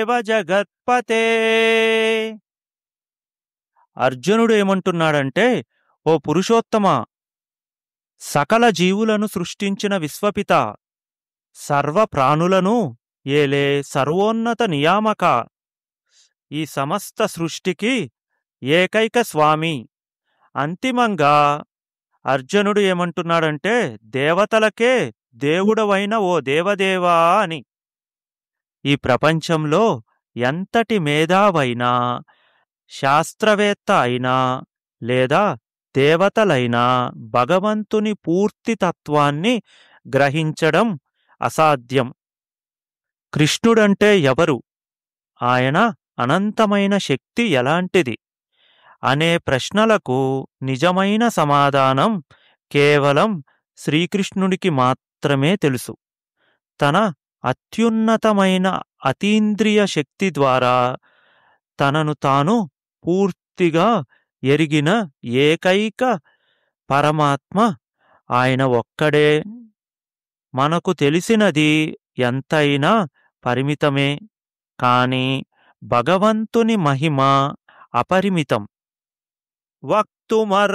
జగత్పతే అర్జునుడు ఏమంటున్నాడంటే ఓ పురుషోత్తమ సకల జీవులను సృష్టించిన విశ్వపిత సర్వ ప్రాణులను ఏలే సర్వోన్నత నియామక ఈ సమస్త సృష్టికి ఏకైక స్వామి అంతిమంగా అర్జునుడు ఏమంటున్నాడంటే దేవతలకే దేవుడవైన ఓ దేవదేవా అని ఈ ప్రపంచంలో ఎంతటి మేధావైనా శాస్త్రవేత్త అయినా లేదా దేవతలైనా భగవంతుని పూర్తి తత్వాన్ని గ్రహించడం అసాధ్యం కృష్ణుడంటే ఎవరు ఆయన అనంతమైన శక్తి ఎలాంటిది అనే ప్రశ్నలకు నిజమైన సమాధానం కేవలం శ్రీకృష్ణుడికి మాత్రమే తెలుసు తన అత్యున్నతమైన అతీంద్రియ శక్తి ద్వారా తనను తాను పూర్తిగా ఎరిగిన ఏకైక పరమాత్మ ఆయన ఒక్కడే మనకు తెలిసినది ఎంతైనా పరిమితమే కాని భగవంతుని మహిమ అపరిమితం వక్తుమర్